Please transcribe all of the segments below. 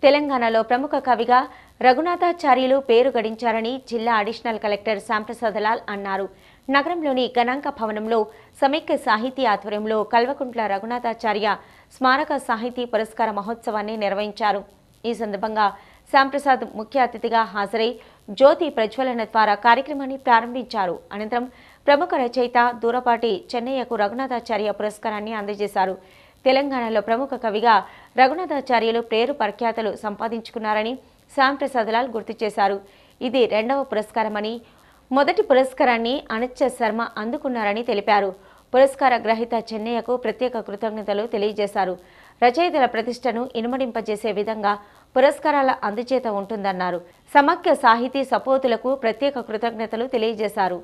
తెలంగాణలో ప్రముఖ కవిగా రఘునాథాచార్యులు పేరు గడించారని జిల్లా అడిషనల్ కలెక్టర్ శ్యాంప్రసాద్ లాల్ అన్నారు నగరంలోని గణాంక భవనంలో సమైక్య సాహితీ ఆధ్వర్యంలో కల్వకుంట్ల రఘునాథాచార్య స్మారక సాహితీ పురస్కార మహోత్సవాన్ని నిర్వహించారు ఈ సందర్భంగా శ్యాంప్రసాద్ ముఖ్య అతిథిగా హాజరై జ్యోతి ప్రజ్వలన ద్వారా కార్యక్రమాన్ని ప్రారంభించారు అనంతరం ప్రముఖ రచయిత దూరపాటి చెన్నయ్యకు రఘునాథాచార్య పురస్కారాన్ని అందజేశారు తెలంగాణలో ప్రముఖ కవిగా రఘునాథాచార్యులు పేరు ప్రఖ్యాతలు సంపాదించుకున్నారని శ్యాంప్రసాద్ లాల్ గుర్తు చేశారు ఇది రెండవ పురస్కారమని మొదటి పురస్కారాన్ని అనిత్య శర్మ అందుకున్నారని తెలిపారు పురస్కార గ్రహీత చెన్నయ్యకు ప్రత్యేక కృతజ్ఞతలు తెలియజేశారు రచయితల ప్రతిష్టను ఇనుమడింపజేసే విధంగా పురస్కారాల అందుచేత ఉంటుందన్నారు సమాఖ్య సాహితీ సపోతులకు ప్రత్యేక కృతజ్ఞతలు తెలియజేశారు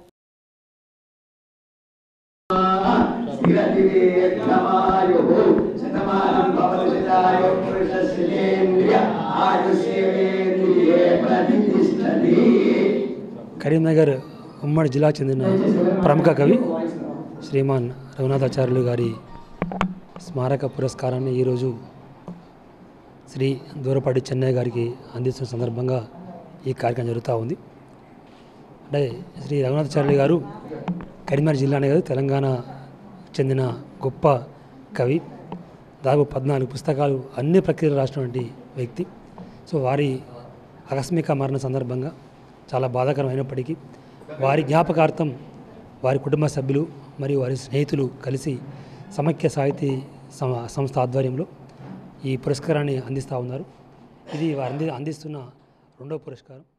స్థిరతిరేక్షమాయుః శతమానం భవతి శతాయు పురుషస్యేంద్రియ ఆయుష్యేంద్రియే ప్రతిష్టతి కరీంనగర్ ఉమ్మడి జిల్లాకు చెందిన ప్రముఖ కవి శ్రీమాన్ రఘునాథాచార్యులు గారి స్మారక పురస్కారాన్ని ఈరోజు శ్రీ దూరపాటి చెన్నయ్య గారికి అందిస్తున్న సందర్భంగా ఈ కార్యక్రమం జరుగుతూ ఉంది అంటే శ్రీ రఘునాథాచార్యులు గారు కరీంనగర్ జిల్లానే కాదు తెలంగాణ చెందిన గొప్ప కవి దాదాపు పద్నాలుగు పుస్తకాలు అన్ని ప్రక్రియలు రాసినటువంటి వ్యక్తి సో వారి ఆకస్మిక మరణ సందర్భంగా చాలా బాధాకరమైనప్పటికీ వారి జ్ఞాపకార్థం వారి కుటుంబ సభ్యులు మరియు వారి స్నేహితులు కలిసి సమైక్య సాహితీ సం- సంస్థ ఆధ్వర్యంలో ఈ పురస్కారాన్ని అందిస్తూ ఉన్నారు ఇది వారు అంది అందిస్తున్న రెండో పురస్కారం